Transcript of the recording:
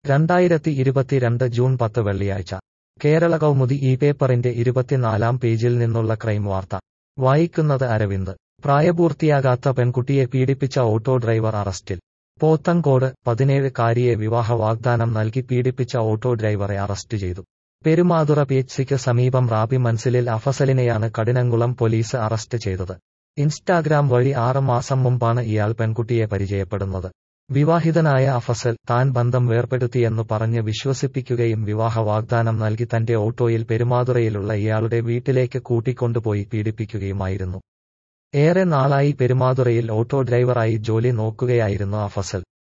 രണ്ടായിരത്തി ഇരുപത്തിരണ്ട് ജൂൺ പത്ത് വെള്ളിയാഴ്ച കേരള കൗമുദി ഈ പേപ്പറിന്റെ ഇരുപത്തിനാലാം പേജിൽ നിന്നുള്ള ക്രൈം വാർത്ത വായിക്കുന്നത് അരവിന്ദ് പ്രായപൂർത്തിയാകാത്ത പെൺകുട്ടിയെ പീഡിപ്പിച്ച ഓട്ടോ ഡ്രൈവർ അറസ്റ്റിൽ പോത്തങ്കോട് പതിനേഴുകാരിയെ വിവാഹ വാഗ്ദാനം നൽകി പീഡിപ്പിച്ച ഓട്ടോ ഡ്രൈവറെ അറസ്റ്റ് ചെയ്തു പെരുമാതുറ പിഎച്ചിക്ക് സമീപം റാബി മൻസിലിൽ അഫസലിനെയാണ് കഠിനംകുളം പോലീസ് അറസ്റ്റ് ചെയ്തത് ഇൻസ്റ്റാഗ്രാം വഴി ആറ് മാസം മുമ്പാണ് ഇയാൾ പെൺകുട്ടിയെ പരിചയപ്പെടുന്നത് വിവാഹിതനായ അഫസൽ താൻ ബന്ധം വേർപെടുത്തിയെന്നു പറഞ്ഞ് വിശ്വസിപ്പിക്കുകയും വിവാഹ വാഗ്ദാനം നൽകി തന്റെ ഓട്ടോയിൽ പെരുമാതുറയിലുള്ള ഇയാളുടെ വീട്ടിലേക്ക് കൂട്ടിക്കൊണ്ടുപോയി പീഡിപ്പിക്കുകയുമായിരുന്നു ഏറെ നാളായി പെരുമാതുറയിൽ ഓട്ടോ ഡ്രൈവറായി ജോലി നോക്കുകയായിരുന്നു അഫസൽ